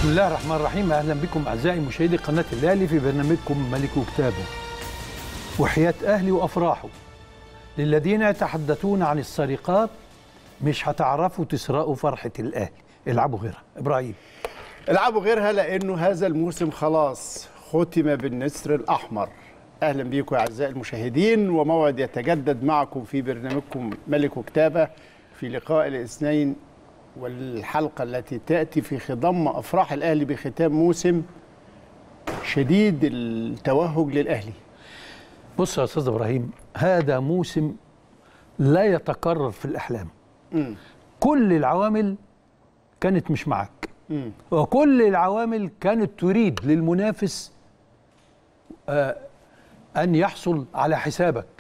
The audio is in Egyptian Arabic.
بسم الله الرحمن الرحيم اهلا بكم اعزائي مشاهدي قناه الاهلي في برنامجكم ملك وكتابه وحياه اهلي وافراحه للذين يتحدثون عن السرقات مش هتعرفوا تسرقوا فرحه الاهلي العبوا غيرها ابراهيم العبوا غيرها لانه هذا الموسم خلاص ختم بالنسر الاحمر اهلا بيكم اعزائي المشاهدين وموعد يتجدد معكم في برنامجكم ملك وكتابه في لقاء الاثنين والحلقه التي تاتي في خضم افراح الاهلي بختام موسم شديد التوهج للاهلي بص يا استاذ ابراهيم هذا موسم لا يتكرر في الاحلام مم. كل العوامل كانت مش معك مم. وكل العوامل كانت تريد للمنافس آه، ان يحصل على حسابك